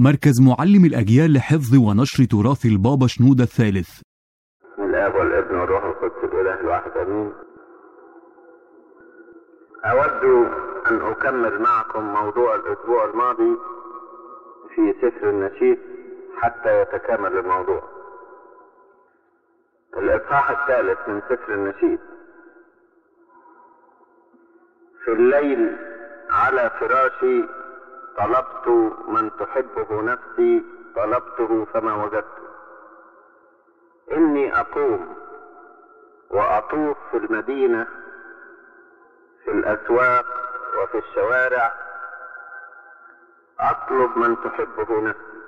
مركز معلم الأجيال لحفظ ونشر تراث البابا شنودة الثالث بسم الاب والابن والروح القدس الاله الواحد امين اود ان اكمل معكم موضوع الاسبوع الماضي في سفر النشيد حتى يتكامل الموضوع الاصحاح الثالث من سفر النشيد في الليل على فراشي طلبت من تحبه نفسي طلبته فما وجدته إني أقوم وأطوف في المدينة في الأسواق وفي الشوارع أطلب من تحبه نفسي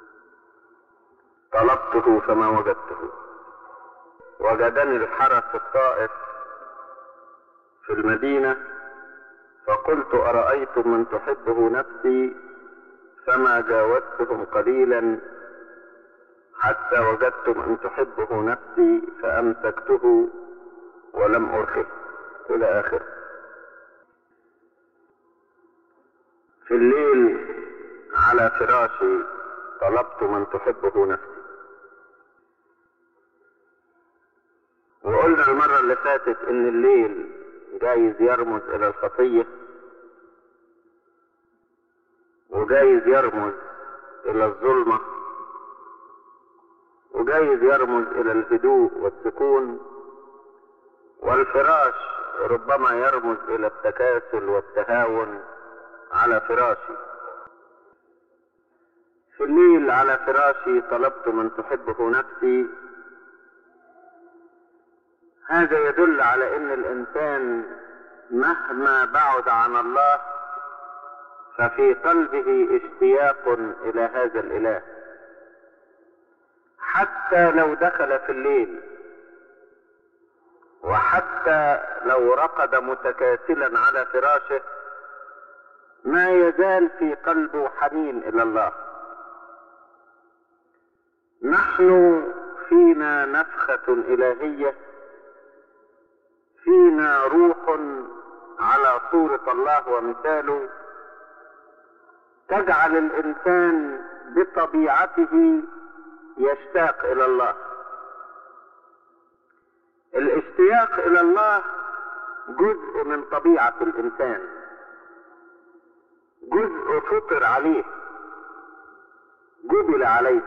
طلبته فما وجدته وجدني الحرس الطائف في المدينة فقلت أرأيتم من تحبه نفسي فما جاوزتهم قليلا حتى وجدتم ان تحبه نفسي فامسكته ولم ارخه الى اخره في الليل على فراشي طلبت من تحبه نفسي وقلنا المرة اللي فاتت ان الليل جايز يرمز الى الخطية وجايز يرمز الى الظلمه وجايز يرمز الى الهدوء والسكون والفراش ربما يرمز الى التكاسل والتهاون على فراشي في الليل على فراشي طلبت من تحبه نفسي هذا يدل على ان الانسان مهما بعد عن الله ففي قلبه اشتياق الى هذا الاله حتى لو دخل في الليل وحتى لو رقد متكاسلا على فراشه ما يزال في قلبه حنين الى الله نحن فينا نفخه الهيه فينا روح على صوره الله ومثاله تجعل الانسان بطبيعته يشتاق الى الله الاشتياق الى الله جزء من طبيعه الانسان جزء فطر عليه جبل عليه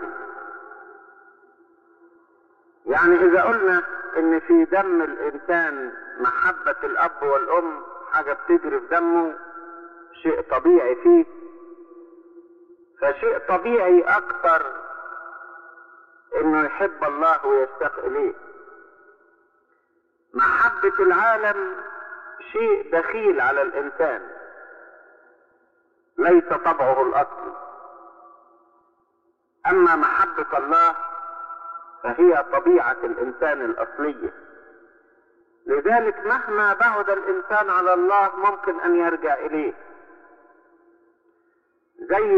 يعني اذا قلنا ان في دم الانسان محبه الاب والام حاجه بتجري في دمه شيء طبيعي فيه فشيء طبيعي اكثر انه يحب الله ويشتاق اليه محبة العالم شيء دخيل على الانسان ليس طبعه الاصلي اما محبة الله فهي طبيعة الانسان الاصلية لذلك مهما بعد الانسان على الله ممكن ان يرجع اليه زي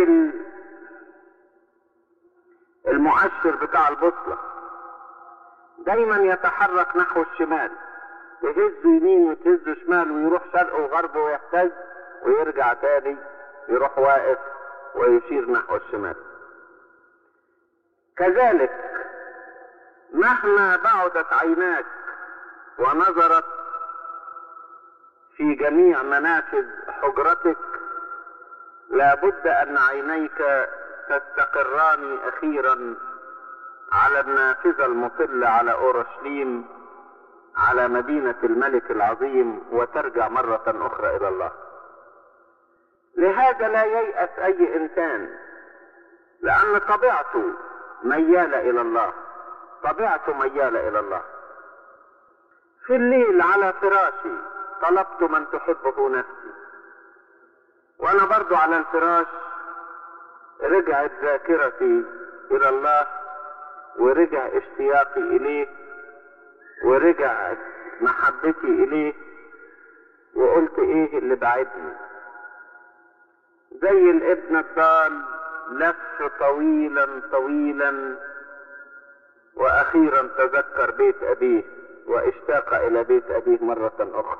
المؤشر بتاع البوصلة دايما يتحرك نحو الشمال يهز يمين وتهز شمال ويروح شرق وغرب ويهتز ويرجع تاني يروح واقف ويشير نحو الشمال كذلك مهما بعدت عيناك ونظرت في جميع منافذ حجرتك لابد ان عينيك تستقران اخيرا على النافذة المطلة على اورشليم على مدينة الملك العظيم وترجع مرة اخرى الى الله لهذا لا ييأس اي انسان لان طبيعته ميالة الى الله طبيعته ميالة الى الله في الليل على فراشي طلبت من تحبه نفسي وانا برضو على الفراش رجعت ذاكرتي الى الله ورجع اشتياقي اليه ورجعت محبتي اليه وقلت ايه اللي بعدني زي الابن الضال لف طويلا طويلا واخيرا تذكر بيت ابيه واشتاق الى بيت ابيه مرة اخرى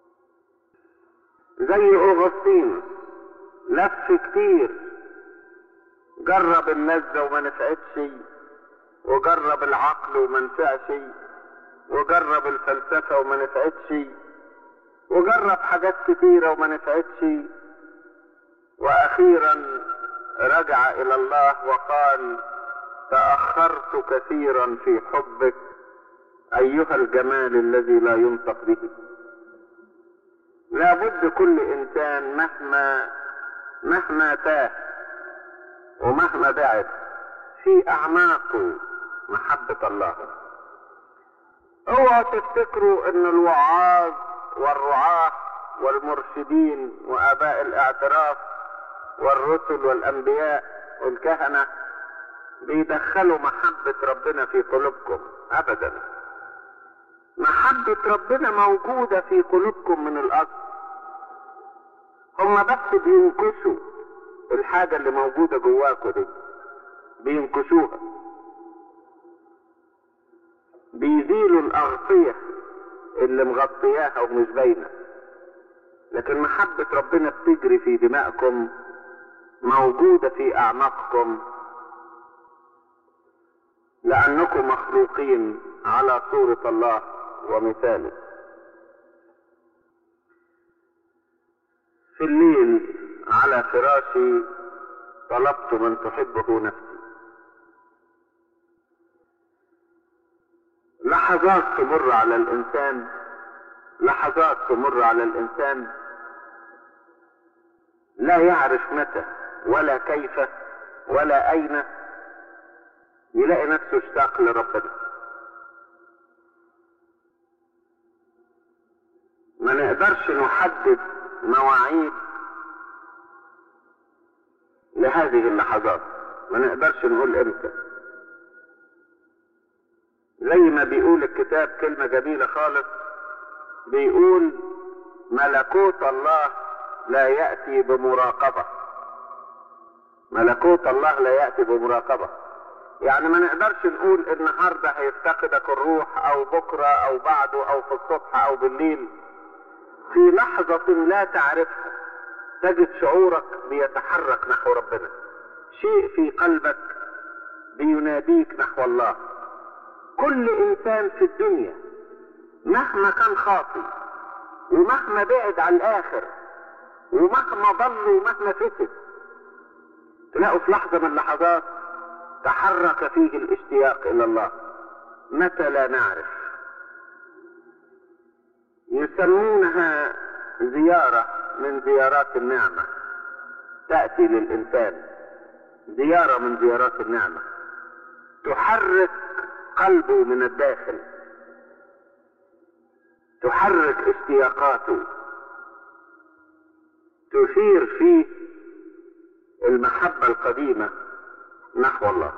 زي اغسطين لف كتير جرب اللذة وما نفعتش وجرب العقل وما نفعش وجرب الفلسفة وما نفعتش وجرب حاجات كتيرة وما نفعتش وأخيرا رجع إلى الله وقال تأخرت كثيرا في حبك أيها الجمال الذي لا ينطق به لابد كل إنسان مهما مهما تاه ومهما بعد في أعماقه محبة الله اوعوا تفتكروا ان الوعاظ والرعاة والمرشدين واباء الاعتراف والرسل والانبياء والكهنة بيدخلوا محبة ربنا في قلوبكم ابدا محبة ربنا موجودة في قلوبكم من الاصل هم بس بينكشوا الحاجة اللي موجودة جواكم دي بينكشوها بيزيلوا الأغطية اللي مغطياها ومش باينة لكن محبة ربنا بتجري في دمائكم موجودة في أعماقكم لأنكم مخلوقين على صورة الله ومثاله في الليل على فراشي طلبت من تحبه نفسي لحظات تمر على الإنسان لحظات تمر على الإنسان لا يعرف متى ولا كيف ولا أين يلاقي نفسه اشتاق لربنا ما نقدرش نحدد مواعيد لهذه اللحظات ما نقدرش نقول امتى زي ما بيقول الكتاب كلمة جميلة خالص بيقول ملكوت الله لا يأتي بمراقبة ملكوت الله لا يأتي بمراقبة يعني ما نقدرش نقول النهاردة هيفتقدك الروح او بكرة او بعده او في الصبح او بالليل في لحظة لا تعرفها تجد شعورك بيتحرك نحو ربنا شيء في قلبك بيناديك نحو الله كل انسان في الدنيا مهما كان خاطي ومهما بعد عن الاخر ومهما ضل ومهما فسد تلاقوا في لحظة من اللحظات تحرك فيه الاشتياق الى الله متى لا نعرف يسمونها زيارة من زيارات النعمة تأتي للإنسان زيارة من زيارات النعمة تحرك قلبه من الداخل تحرك اشتياقاته تثير فيه المحبة القديمة نحو الله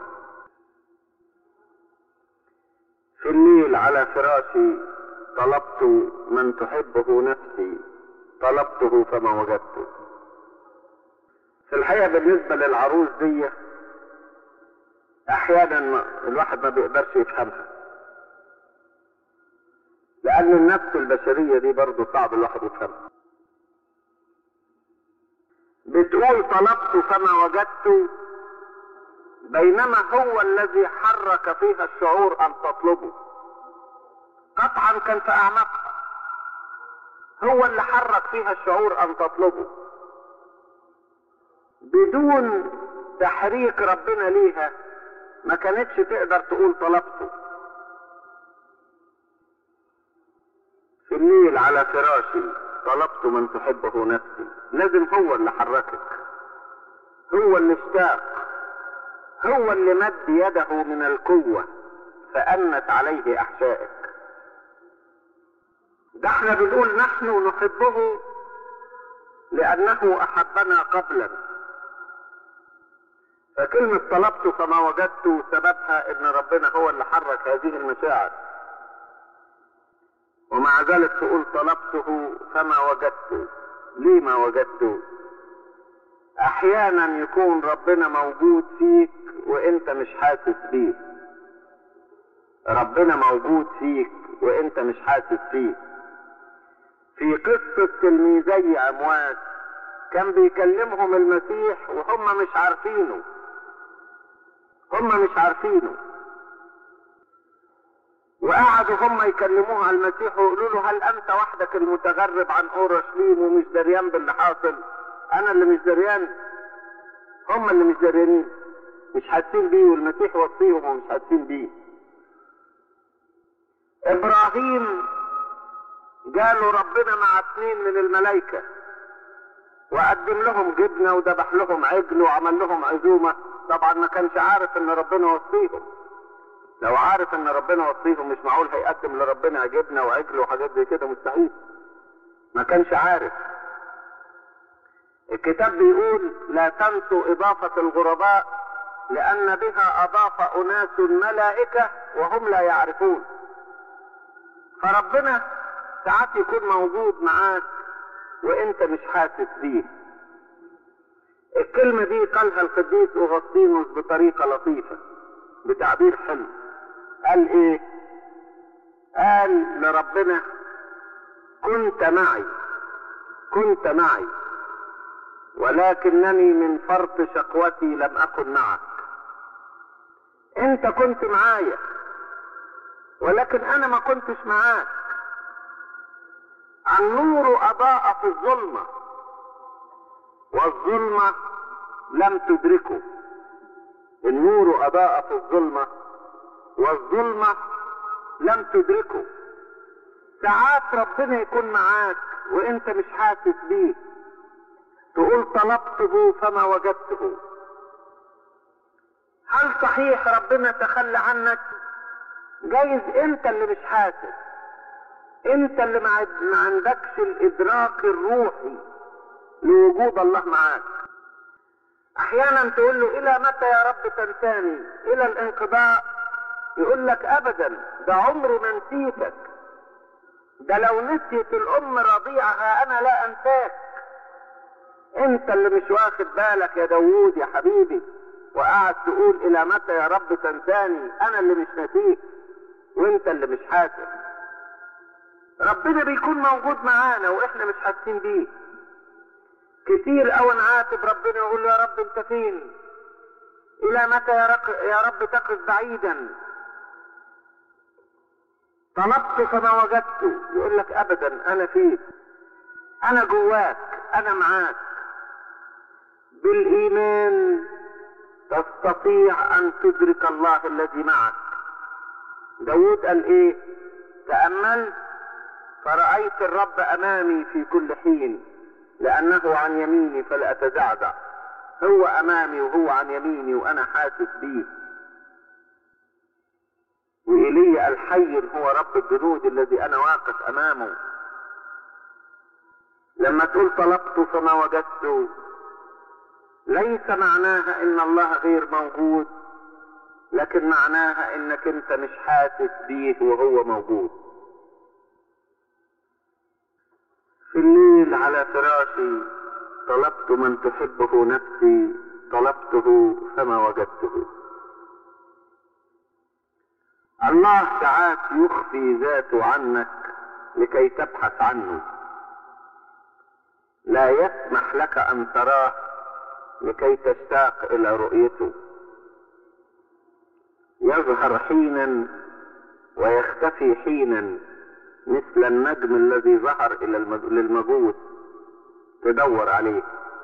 في الليل على فراشي طلبت من تحبه نفسي طلبته فما وجدته في الحقيقة بالنسبة للعروس دي احيانا الواحد ما بيقدرش يفهمها لان النفس البشرية دي برضه صعب الواحد يفهمها بتقول طلبت فما وجدت بينما هو الذي حرك فيها الشعور ان تطلبه قطعا كان في اعماقها هو اللي حرك فيها الشعور ان تطلبه بدون تحريك ربنا ليها ما كانتش تقدر تقول طلبته في الليل على فراشي طلبت من تحبه نفسي لازم هو اللي حركك هو اللي اشتاق هو اللي مد يده من القوة فأنت عليه أحشائك ده احنا بنقول نحن نحبه لأنه أحبنا قبلا فكلمة طلبت فما وجدت سببها ان ربنا هو اللي حرك هذه المشاعر ومع ذلك تقول طلبته فما وجدته ليه ما وجدته احيانا يكون ربنا موجود فيك وانت مش حاسس بيه ربنا موجود فيك وانت مش حاسس فيه في قصة تلميذي امواس كان بيكلمهم المسيح وهم مش عارفينه هم مش عارفينه وقعدوا هم يكلموه على المسيح ويقولوا له هل انت وحدك المتغرب عن اورشليم ومش دريان باللي حاصل انا اللي مش دريان هم اللي مش دريانين مش حاسين بيه والمسيح وصيهم ومش حاسين بيه ابراهيم جاله ربنا مع اثنين من الملائكة وقدم لهم جبنة وذبح لهم عجل وعمل لهم عزومة طبعا ما كانش عارف ان ربنا وصيهم لو عارف ان ربنا وصيهم مش معقول هيقدم لربنا جبنة وعجل وحاجات زي كده مستحيل ما كانش عارف الكتاب بيقول لا تنسوا اضافة الغرباء لان بها اضاف اناس ملائكة وهم لا يعرفون فربنا ساعات يكون موجود معاك وانت مش حاسس بيه الكلمة دي قالها القديس أغسطينوس بطريقة لطيفة بتعبير حلو قال ايه قال لربنا كنت معي كنت معي ولكنني من فرط شقوتي لم أكن معك انت كنت معايا ولكن انا ما كنتش معاك النور اضاء في الظلمة والظلمة لم تدركه النور اضاء في الظلمة والظلمة لم تدركه ساعات ربنا يكون معاك وانت مش حاسس بيه تقول طلبته فما وجدته هل صحيح ربنا تخلى عنك جايز انت اللي مش حاسس انت اللي ما عندكش الادراك الروحي لوجود الله معاك احيانا تقول له الى متى يا رب تنساني الى الانقضاء يقول لك ابدا ده عمري ما نسيتك ده لو نسيت الام رضيعها انا لا انساك انت اللي مش واخد بالك يا داوود يا حبيبي وقعد تقول الى متى يا رب تنساني انا اللي مش نسيك وانت اللي مش حاسس ربنا بيكون موجود معانا واحنا مش حاسين بيه كتير قوي نعاتب ربنا ويقول له يا رب انت فين الى متى يا, رق... يا رب تقف بعيدا طلبت فما وجدت يقول لك ابدا انا فيك انا جواك انا معاك بالايمان تستطيع ان تدرك الله الذي معك داود قال ايه تأملت فرأيت الرب امامي في كل حين لانه عن يميني فلا اتزعزع هو امامي وهو عن يميني وانا حاسس بيه وإيليا الحي هو رب الجنود الذي انا واقف امامه لما تقول طلبت فما وجدت ليس معناها ان الله غير موجود لكن معناها انك انت مش حاسس بيه وهو موجود في الليل على فراشي طلبت من تحبه نفسي طلبته فما وجدته الله ساعات يخفي ذاته عنك لكي تبحث عنه لا يسمح لك ان تراه لكي تشتاق الى رؤيته يظهر حينا ويختفي حينا مثل النجم الذي ظهر الى للمجوس تدور عليه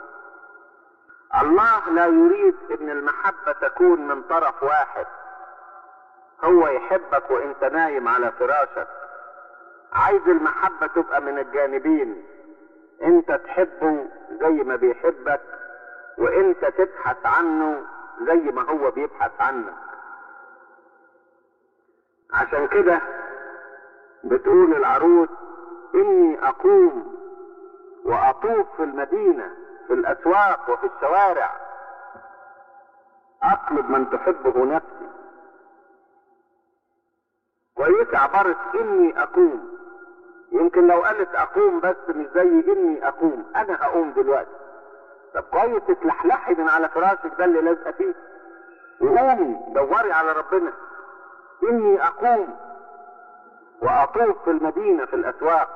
الله لا يريد ان المحبة تكون من طرف واحد هو يحبك وانت نايم على فراشك عايز المحبة تبقى من الجانبين انت تحبه زي ما بيحبك وانت تبحث عنه زي ما هو بيبحث عنك عشان كده بتقول العروس اني اقوم واطوف في المدينة في الاسواق وفي الشوارع اطلب من تحبه نفسي كويسة عبارة اني اقوم يمكن لو قالت اقوم بس مش زي اني اقوم انا هقوم دلوقتي طب كويس تتلحلحي من على فراشك ده اللي لازقه فيه وقومي دوري على ربنا اني اقوم واطوف في المدينة في الاسواق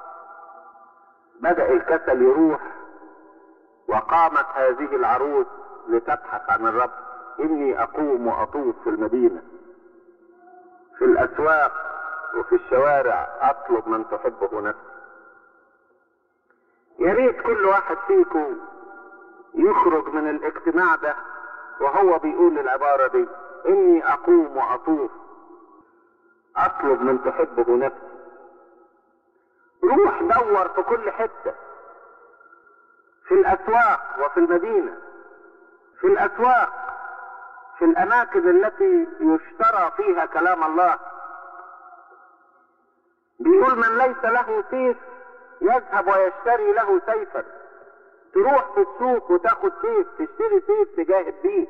بدأ الكسل يروح وقامت هذه العروس لتبحث عن الرب إني أقوم وأطوف في المدينة في الأسواق وفي الشوارع أطلب من تحبه نفسي يا ريت كل واحد فيكم يخرج من الاجتماع ده وهو بيقول العبارة دي إني أقوم وأطوف أطلب من تحبه نفسي روح دور في كل حتة في الأسواق وفي المدينة في الأسواق في الأماكن التي يشترى فيها كلام الله بيقول من ليس له سيف يذهب ويشتري له سيفا تروح في السوق وتاخد سيف تشتري سيف تجاهد بيه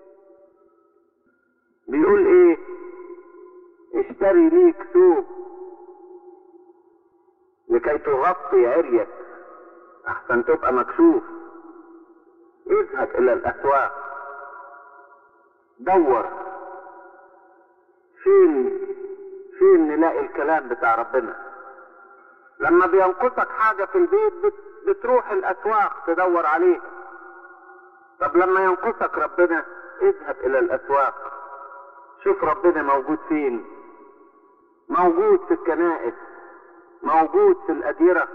بيقول ايه اشتري ليك ثوب لكي تغطي عريك احسن تبقى مكشوف اذهب الى الاسواق دور فين فين نلاقي الكلام بتاع ربنا لما بينقصك حاجة في البيت بت بتروح الاسواق تدور عليها طب لما ينقصك ربنا اذهب الى الاسواق شوف ربنا موجود فين موجود في الكنائس موجود في الأديرة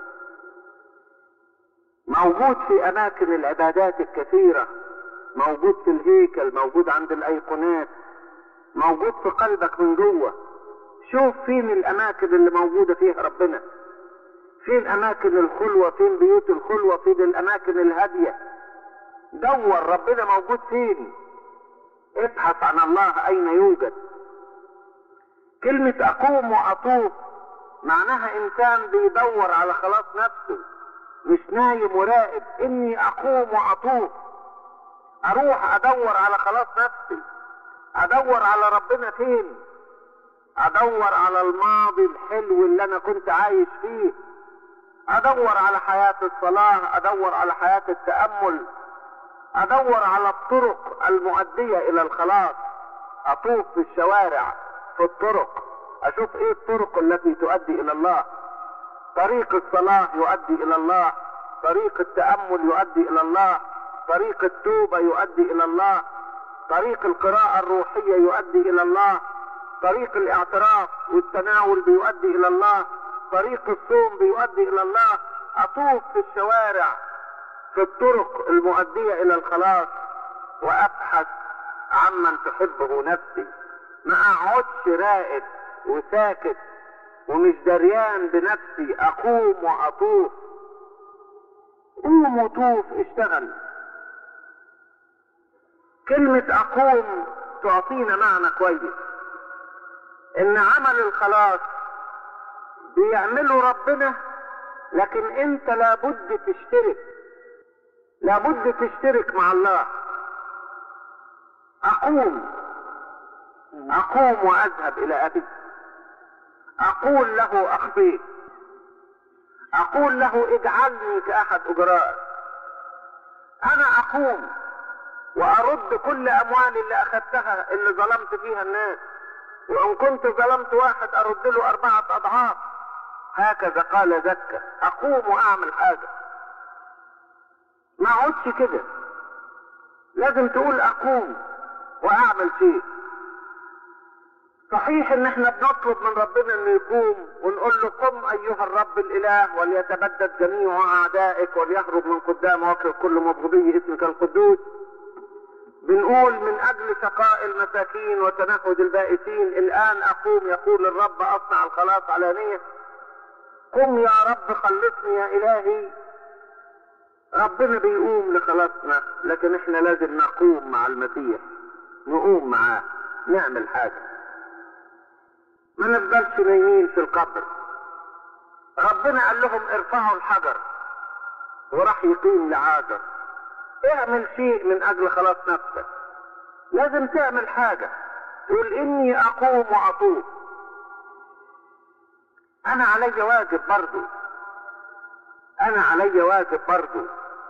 موجود في أماكن العبادات الكثيرة موجود في الهيكل موجود عند الأيقونات موجود في قلبك من جوه شوف فين الأماكن اللي موجودة فيها ربنا فين أماكن الخلوة فين بيوت الخلوة فين الأماكن الهادية دور ربنا موجود فين ابحث عن الله أين يوجد كلمة أقوم وأطوف معناها إنسان بيدور على خلاص نفسه مش نايم وراقب إني أقوم وأطوف أروح أدور على خلاص نفسي أدور على ربنا فين أدور على الماضي الحلو اللي أنا كنت عايش فيه أدور على حياة الصلاة أدور على حياة التأمل أدور على الطرق المؤدية إلى الخلاص أطوف في الشوارع في الطرق اشوف ايه الطرق التي تؤدي الى الله طريق الصلاة يؤدي الى الله طريق التأمل يؤدي الى الله طريق التوبة يؤدي الى الله طريق القراءة الروحية يؤدي الى الله طريق الاعتراف والتناول بيؤدي الى الله طريق الصوم بيؤدي الى الله اطوف في الشوارع في الطرق المؤدية الى الخلاص وابحث عمن تحبه نفسي ما اقعدش راقد وساكت ومش دريان بنفسي اقوم واطوف قوم وطوف اشتغل كلمة اقوم تعطينا معنى كويس ان عمل الخلاص بيعمله ربنا لكن انت لابد تشترك لابد تشترك مع الله اقوم اقوم واذهب الى ابي اقول له اخفيك اقول له اجعلني كاحد اجرائك انا اقوم وارد كل اموالي اللي اخذتها اللي ظلمت فيها الناس وان كنت ظلمت واحد ارد له اربعة اضعاف هكذا قال زكا اقوم واعمل حاجة ما اقعدش كده لازم تقول اقوم واعمل شيء صحيح ان احنا بنطلب من ربنا انه يقوم ونقول له قم ايها الرب الاله وليتبدد جميع اعدائك وليهرب من قدام وجه كل مبغضي اسمك القدوس بنقول من اجل شقاء المساكين وتنهد البائسين الان اقوم يقول الرب اصنع الخلاص علانية قم يا رب خلصني يا الهي ربنا بيقوم لخلاصنا لكن احنا لازم نقوم مع المسيح نقوم معاه نعمل حاجه ما نفضلش نايمين في القبر ربنا قال لهم ارفعوا الحجر وراح يقيم لعازر اعمل شيء من اجل خلاص نفسك لازم تعمل حاجة تقول اني اقوم واطوف انا علي واجب برضو انا علي واجب برضو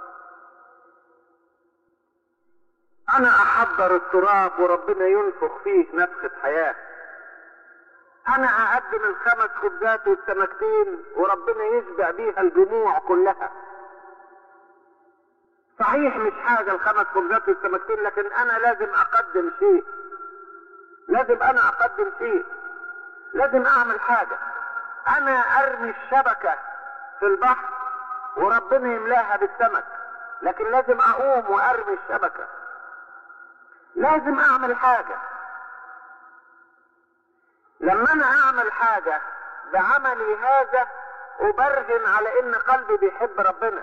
انا احضر التراب وربنا ينفخ فيه نفخة حياه انا اقدم الخمس خبزات والسمكتين وربنا يشبع بيها الجموع كلها صحيح مش حاجة الخمس خبزات والسمكتين لكن أنا لازم أقدم شيء لازم أنا أقدم شيء لازم أعمل حاجة أنا أرمي الشبكة في البحر وربنا يملاها بالسمك لكن لازم أقوم وأرمي الشبكة لازم أعمل حاجة لما أنا أعمل حاجة بعملي هذا أبرهن على إن قلبي بيحب ربنا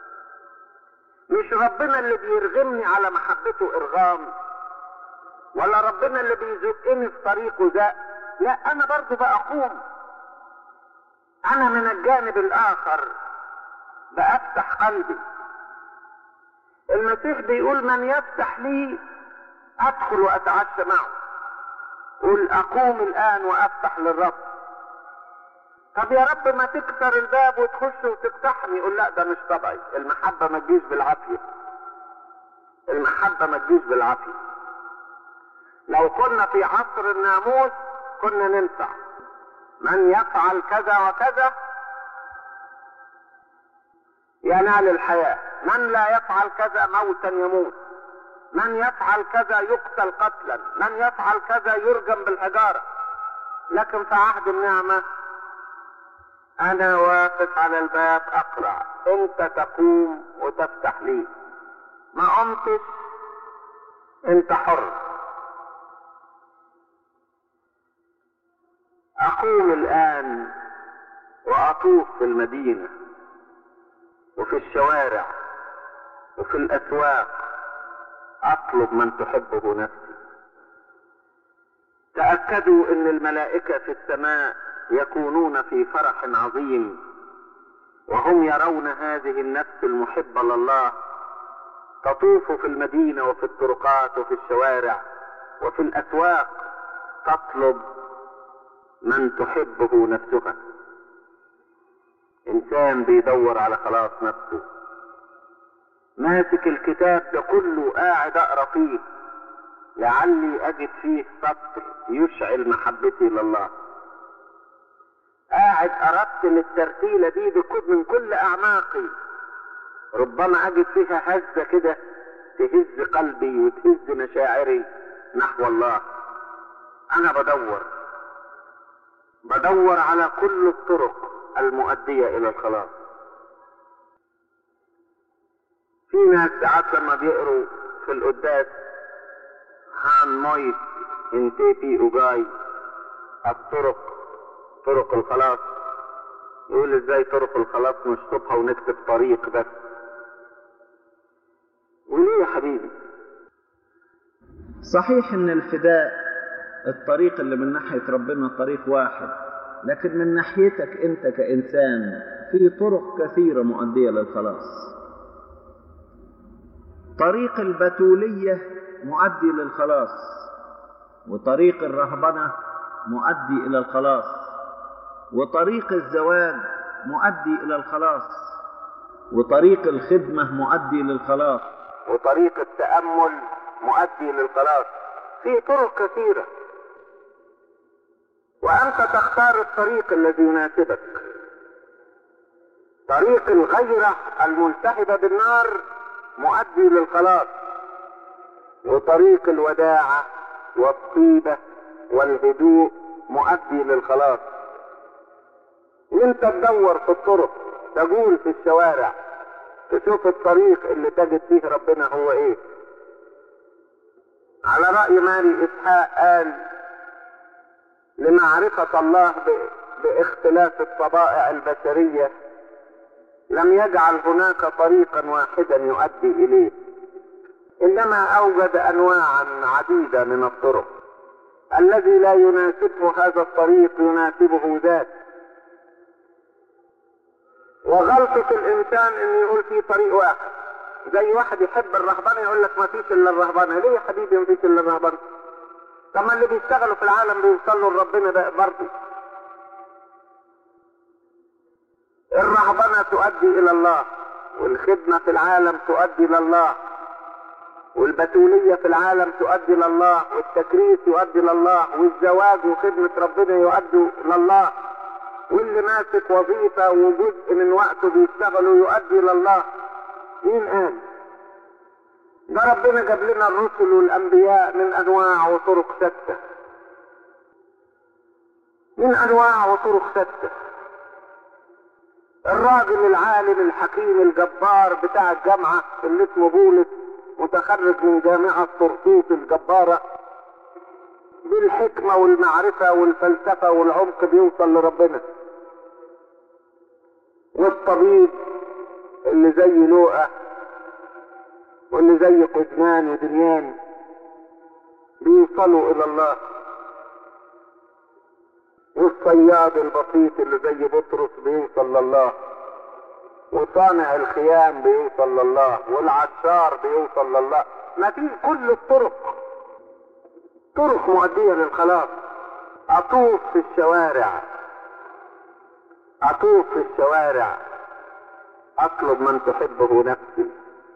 مش ربنا اللي بيرغمني على محبته ارغام ولا ربنا اللي بيزقني في طريقه زق لا انا برضو بقوم انا من الجانب الاخر بفتح قلبي المسيح بيقول من يفتح لي ادخل واتعشى معه قل اقوم الان وافتح للرب طب يا رب ما تكسر الباب وتخش وتفتحني يقول لا ده مش طبعي المحبة ما تجيش بالعافية المحبة ما تجيش بالعافية لو كنا في عصر الناموس كنا ننفع من يفعل كذا وكذا ينال الحياة من لا يفعل كذا موتا يموت من يفعل كذا يقتل قتلا من يفعل كذا يرجم بالحجارة لكن في عهد النعمة انا واقف على الباب اقرع انت تقوم وتفتح لي ما قمتش انت حر اقوم الان واطوف في المدينة وفي الشوارع وفي الاسواق اطلب من تحبه نفسي تأكدوا ان الملائكة في السماء يكونون في فرح عظيم وهم يرون هذه النفس المحبة لله تطوف في المدينة وفي الطرقات وفي الشوارع وفي الأسواق تطلب من تحبه نفسها إنسان بيدور على خلاص نفسه ماسك الكتاب ده كله قاعد أقرأ فيه لعلي أجد فيه سطر يشعل محبتي لله قاعد أرتل الترتيلة دي بكل من كل أعماقي ربما أجد فيها هزة كده تهز قلبي وتهز مشاعري نحو الله أنا بدور بدور على كل الطرق المؤدية إلى الخلاص في ناس ساعات لما بيقروا في القداس هان مويت انتيبي اوجاي الطرق طرق الخلاص يقول ازاي طرق الخلاص نشطبها ونكتب طريق بس وليه يا حبيبي صحيح ان الفداء الطريق اللي من ناحية ربنا طريق واحد لكن من ناحيتك انت كإنسان في طرق كثيرة مؤدية للخلاص طريق البتولية مؤدي للخلاص وطريق الرهبنة مؤدي إلى الخلاص وطريق الزواج مؤدي إلى الخلاص وطريق الخدمة مؤدي للخلاص وطريق التأمل مؤدي للخلاص في طرق كثيرة وأنت تختار الطريق الذي يناسبك طريق الغيرة الملتهبة بالنار مؤدي للخلاص وطريق الوداعة والطيبة والهدوء مؤدي للخلاص وانت تدور في الطرق تقول في الشوارع تشوف الطريق اللي تجد فيه ربنا هو ايه على رأي ماري إسحاق قال لمعرفة الله ب... باختلاف الطبائع البشرية لم يجعل هناك طريقا واحدا يؤدي إليه إنما أوجد أنواعا عديدة من الطرق الذي لا يناسبه هذا الطريق يناسبه ذاك وغلطة الإنسان إنه يقول في طريق واحد زي واحد يحب الرهبنة يقول لك ما فيش إلا الرهبنة ليه يا حبيبي ما فيش إلا الرهبنة طب ما اللي بيشتغلوا في العالم بيوصلوا لربنا ده برضه الرهبنة تؤدي إلى الله والخدمة في العالم تؤدي إلى الله والبتولية في العالم تؤدي إلى الله والتكريس يؤدي إلى الله والزواج وخدمة ربنا يؤدي إلى الله واللي ماسك وظيفة وجزء من وقته بيشتغله يؤدي إلى الله مين قال؟ ده ربنا جاب لنا الرسل والانبياء من انواع وطرق شتى من انواع وطرق شتى الراجل العالم الحكيم الجبار بتاع الجامعة اللي اسمه بولس متخرج من جامعة طرطوس الجبارة بالحكمة والمعرفة والفلسفة والعمق بيوصل لربنا والطبيب اللي زي لوقا واللي زي قدمان ودنيان بيوصلوا الى الله والصياد البسيط اللي زي بطرس بيوصل لله وصانع الخيام بيوصل لله والعشار بيوصل لله ما في كل الطرق طرق مؤدية للخلاص أطوف في الشوارع أطوف في الشوارع أطلب من تحبه نفسي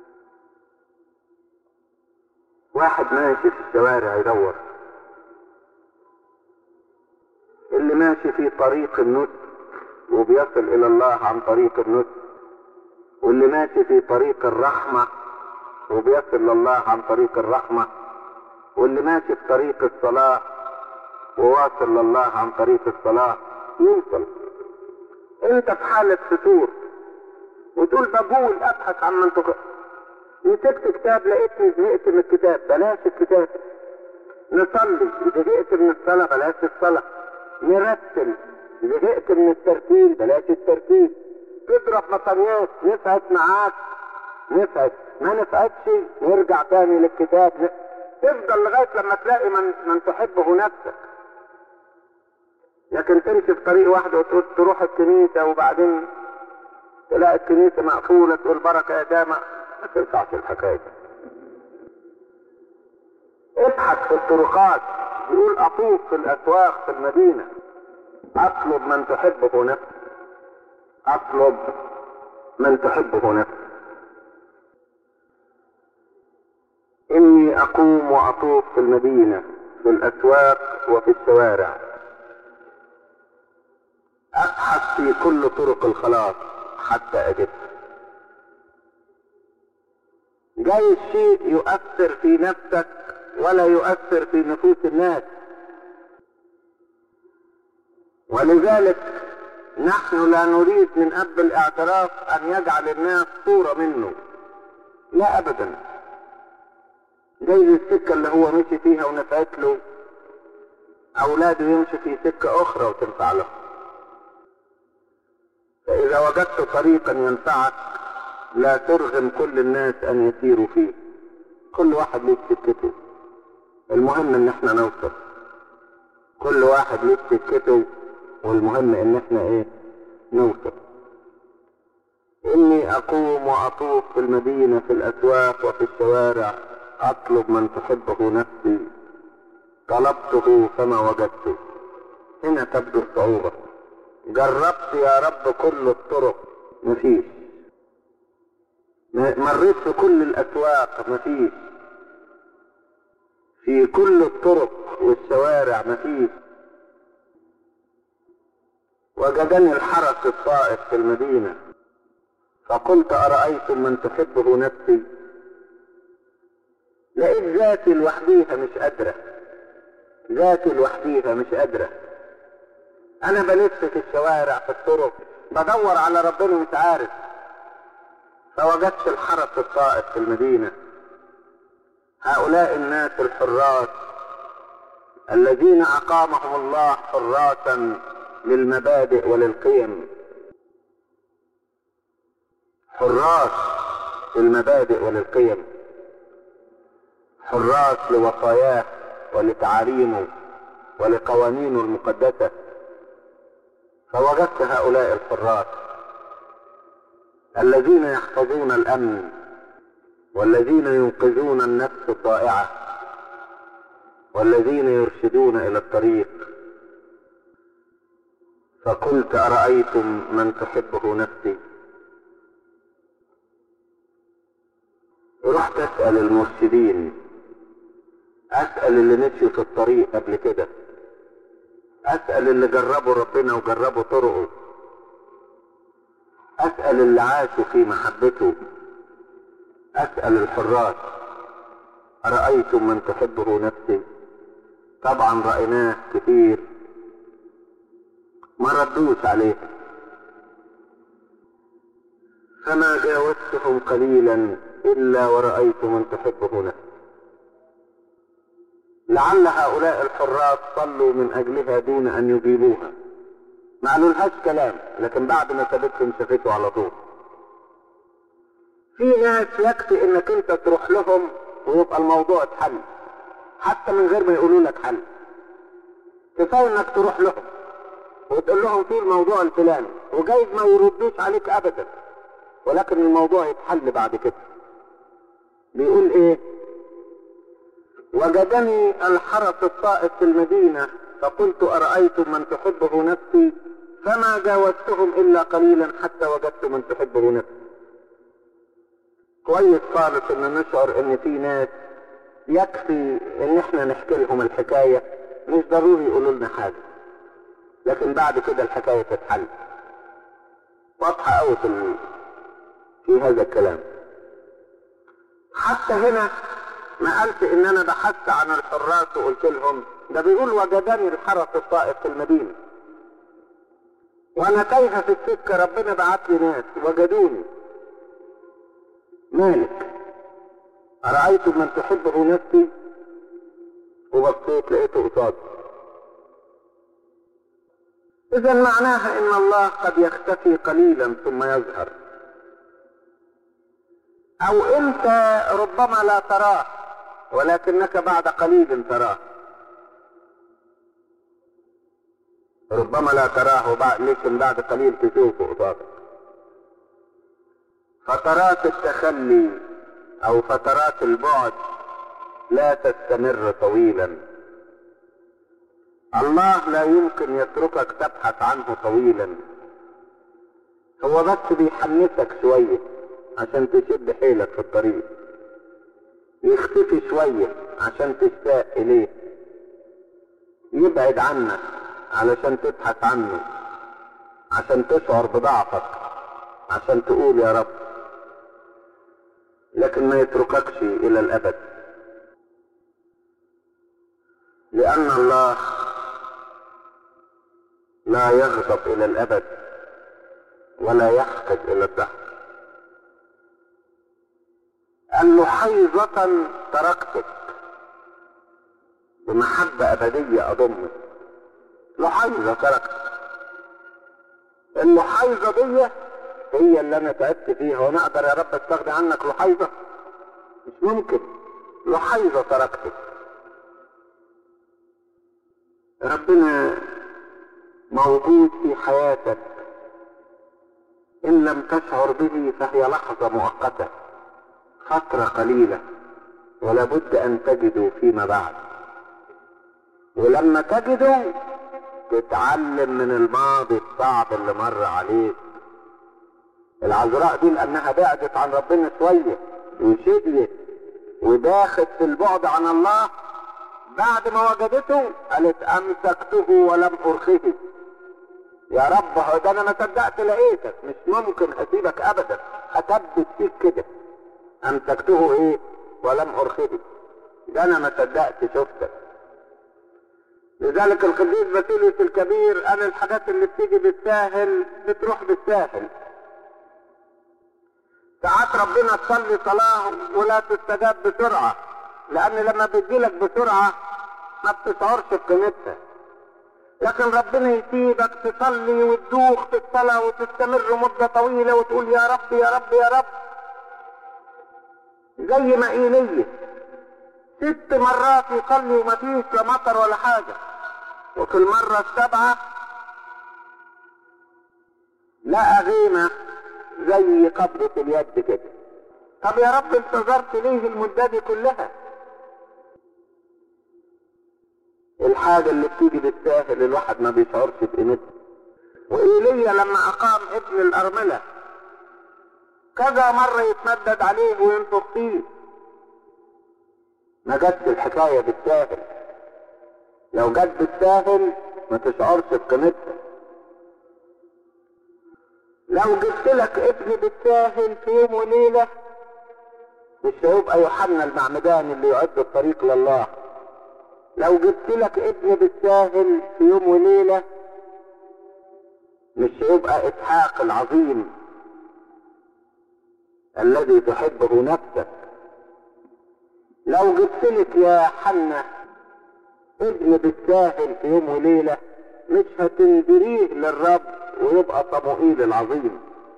واحد ماشي في الشوارع يدور اللي ماشي في طريق النسك وبيصل إلى الله عن طريق النسك واللي ماشي في طريق الرحمة وبيصل لله عن طريق الرحمة واللي ماشي في طريق الصلاة وواصل لله عن طريق الصلاة يوصل انت في حالة فتور وتقول بقول ابحث عن من تق... مسكت كتاب لقيتني زهقت من الكتاب بلاش الكتاب نصلي زهقت من الصلاة بلاش الصلاة نرتل زهقت من الترتيل بلاش الترتيل تضرب مطريات نفعت معاك نفعت ما نفعتش نرجع تاني للكتاب تفضل لغاية لما تلاقي من, من تحبه نفسك لكن تمشي في طريق واحد وتقول تروح الكنيسة وبعدين تلاقي الكنيسة مقفولة تقول بركة يا جامع ما تنفعش الحكاية دي. ابحث في الطرقات يقول أطوف في الأسواق في المدينة أطلب من تحبه نفسك أطلب من تحبه نفسك إني أقوم وأطوف في المدينة في الأسواق وفي الشوارع أبحث في كل طرق الخلاص حتى أجد جاي الشيء يؤثر في نفسك ولا يؤثر في نفوس الناس ولذلك نحن لا نريد من أب الاعتراف أن يجعل الناس صورة منه لا أبدا جاي السكة اللي هو مشي فيها ونفعت له أولاده يمشي في سكة أخرى وتنفع له فإذا وجدت طريقا ينفعك لا ترغم كل الناس أن يسيروا فيه كل واحد له سكته المهم إن احنا نوصل كل واحد له سكته والمهم إن احنا إيه نوصل إني أقوم وأطوف في المدينة في الأسواق وفي الشوارع أطلب من تحبه نفسي طلبته فما وجدته هنا تبدو الصعوبة جربت يا رب كل الطرق مفيش مريت في كل الأسواق مفيش في كل الطرق والشوارع مفيش وجدني الحرس الطائف في المدينة فقلت أرأيتم من تحبه نفسي لقيت ذاتي لوحديها مش قادرة ذاتي لوحديها مش قادرة أنا بلف في الشوارع في الطرق بدور على ربنا مش عارف فوجدت الحرس الطائف في المدينة هؤلاء الناس الحراس الذين أقامهم الله حراسا للمبادئ وللقيم حراس للمبادئ وللقيم حراس لوصاياه ولتعاليمه ولقوانينه المقدسة فوجدت هؤلاء الحراس الذين يحفظون الأمن والذين ينقذون النفس الضائعة والذين يرشدون إلى الطريق فقلت أرأيتم من تحبه نفسي رحت أسأل المرشدين أسأل اللي مشوا في الطريق قبل كده أسأل اللي جربوا ربنا وجربوا طرقه أسأل اللي عاشوا في محبته أسأل الحراس أرأيتم من تحبه نفسي طبعا رأيناه كتير ما ردوش عليه فما جاوزتهم قليلا إلا ورأيت من تحبه نفسي لعل هؤلاء الحراس صلوا من أجلها دون أن يجيبوها ما قالولهاش كلام لكن بعد ما سابتهم شافته على طول في ناس يكفي انك انت تروح لهم ويبقى الموضوع اتحل حتى من غير ما يقولوا لك حل كفايه انك تروح لهم وتقول لهم في الموضوع الفلاني وجايز ما يردوش عليك ابدا ولكن الموضوع يتحل بعد كده بيقول ايه وجدني الحرس الطائف في المدينة فقلت أرأيتم من تحبه نفسي فما جاوزتهم إلا قليلا حتى وجدت من تحبه نفسي كويس خالص ان نشعر ان في ناس يكفي ان احنا نحكي لهم الحكاية مش ضروري يقولوا لنا حاجة لكن بعد كده الحكاية تتحل واضحة قوي في, ال... في هذا الكلام حتى هنا ما قلت ان انا بحثت عن الحراس وقلت لهم ده بيقول وجدني الحرس الطائف في المدينة وانا تايهة في السكة ربنا بعت لي ناس وجدوني مالك أرأيت من تحبه نفسي وبصيت لقيته قصادي إذا معناها إن الله قد يختفي قليلا ثم يظهر أو أنت ربما لا تراه ولكنك بعد قليل تراه ربما لا تراه وبعد لكن بعد قليل تشوفه قصادك فترات التخلي او فترات البعد لا تستمر طويلا الله لا يمكن يتركك تبحث عنه طويلا هو بس بيحمسك شوية عشان تشد حيلك في الطريق يختفي شوية عشان تشتاق إليه يبعد عنك علشان تبحث عنه عشان تشعر بضعفك عشان تقول يا رب لكن ما يترككش الى الابد لان الله لا يغضب الى الابد ولا يحقد الى الدهر قال له حيظة تركتك بمحبة أبدية أضمك لحيظة تركتك اللحيظة دي هي اللي انا تعبت فيها وانا اقدر يا رب استغني عنك لحيظة مش ممكن لحيظة تركتك ربنا موجود في حياتك ان لم تشعر به فهي لحظة مؤقتة فترة قليلة ولابد ان تجدوا فيما بعد ولما تجدوا تتعلم من الماضي الصعب اللي مر عليك العذراء دي لانها بعدت عن ربنا شوية وشديت وداخت في البعد عن الله بعد ما وجدته قالت امسكته ولم ارخه يا رب هو ده انا ما صدقت لقيتك مش ممكن اسيبك ابدا هثبت فيك كده امسكته ايه ولم ارخه ده انا ما صدقت شفتك لذلك القديس باسيليوس الكبير قال الحاجات اللي بتيجي بالساهل بتروح بالساهل ساعات ربنا تصلي صلاة ولا تستجاب بسرعة لأن لما بتجيلك بسرعة ما بتشعرش بقيمتها لكن ربنا يسيبك تصلي وتدوخ في الصلاة وتستمر مدة طويلة وتقول يا رب يا رب يا رب زي ما إيليا ست مرات يصلي وما فيش لا مطر ولا حاجة وفي المرة السابعة لقى غيمة زي قبضة اليد كده طب يا رب انتظرت ليه المدة دي كلها الحاجة اللي بتيجي بالساهل الواحد ما بيشعرش بقيمتها وإيليا لما أقام ابن الأرملة كذا مرة يتمدد عليه وينفخ فيه ما جاتش الحكاية بالساهل لو جت بالساهل ما تشعرش بقيمتها لو جبت لك ابن بالساهل في يوم وليلة مش هيبقى يوحنا المعمدان اللي يعد الطريق لله لو جبت لك ابن بالساهل في يوم وليلة مش هيبقى اسحاق العظيم الذي تحبه نفسك لو جبت لك يا حنة ابن بالساهل في يوم وليلة مش هتنذريه للرب ويبقى صموئيل العظيم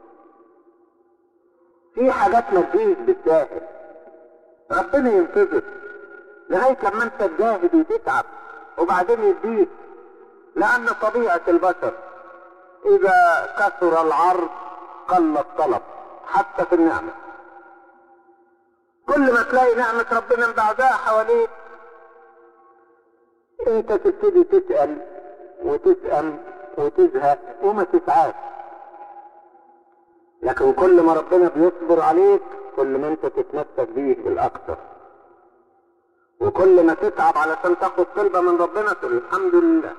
في حاجات ما تجيش بالساهل ربنا ينتظر لغاية لما انت تجاهد وتتعب وبعدين يديك لأن طبيعة البشر إذا كثر العرض قل الطلب حتى في النعمة كل ما تلاقي نعمة ربنا مبعدها حواليك انت تبتدي تسأل وتسأل وتزهق وما تسعاش لكن كل ما ربنا بيصبر عليك كل ما انت تتمسك بيه بالاكثر وكل ما تتعب علشان تاخد طلبة من ربنا تقول الحمد لله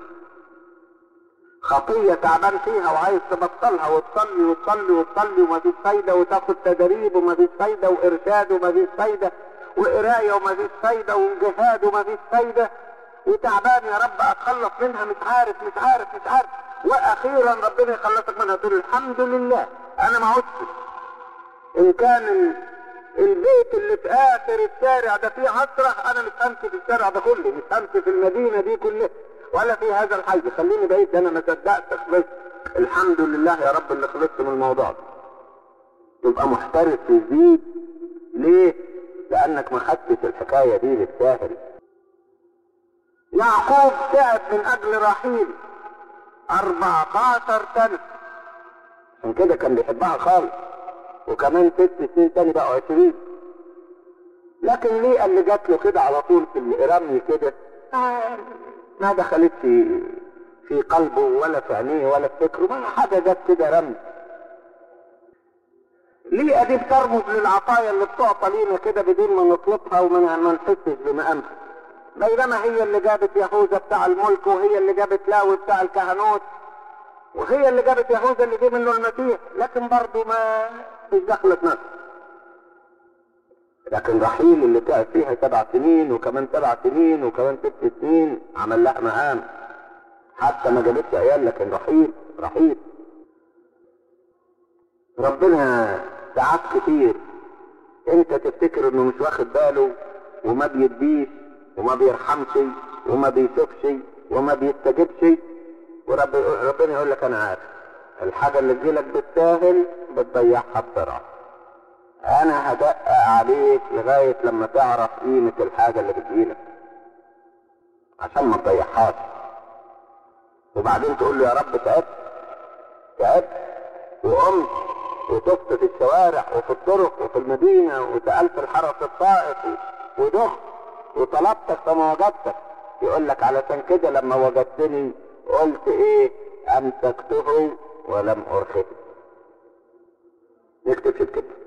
خطية تعبان فيها وعايز تبطلها وتصلي وتصلي وتصلي ومفيش فايدة وتاخد تدريب ومفيش فايدة وإرشاد ومفيش فايدة وقراية ومفيش فايدة وجهاد ومفيش فايدة وتعبان يا رب اتخلص منها مش عارف مش عارف مش عارف واخيرا ربنا يخلصك منها تقول الحمد لله انا ما عدتش ان كان البيت اللي في اخر الشارع ده فيه عصرة انا مش همشي في الشارع ده كله مش همشي في المدينة دي كلها ولا في هذا الحي خليني بعيد ده انا ما صدقت خلصت الحمد لله يا رب اللي خلصت من الموضوع ده تبقى محترف تزيد ليه لانك ما خدتش الحكاية دي بالساهل يعقوب تعب من اجل رحيل 14 سنة عشان كده كان بيحبها خالص وكمان ست سنين تاني بقوا 20 لكن ليه اللي جات له كده على طول في الرمي كده آه، ما دخلت في في قلبه ولا في عينيه ولا في فكره ما حاجه جت كده رمي ليه ادي بترمز للعطايا اللي بتعطى لينا كده بدون ما نطلبها وما ما نحسش بمقامها بينما هي اللي جابت يهوذا بتاع الملك وهي اللي جابت لاوي بتاع الكهنوت وهي اللي جابت يهوذا اللي جه منه المسيح لكن برضه ما مش دخلت نفسه لكن رحيل اللي تعب فيها سبع سنين وكمان سبع سنين وكمان ست سنين عمل لها مقام حتى ما جابتش عيال لكن رحيل رحيل ربنا ساعات كتير انت تفتكر انه مش واخد باله وما بيديش وما بيرحمش وما بيشوفش وما بيستجيبش ورب ربنا يقول لك انا عارف الحاجه اللي تجيلك بالساهل بتضيعها بسرعه انا هدقق عليك لغايه لما تعرف قيمه الحاجه اللي بتجيلك عشان ما تضيعهاش وبعدين تقول له يا رب تعبت تعبت وقمت وطفت في الشوارع وفي الطرق وفي المدينة وسألت الحرس الطائف ودخت وطلبتك فما وجدتك يقول لك علشان كده لما وجدتني قلت ايه امسكته ولم ارخده نكتب في الكتاب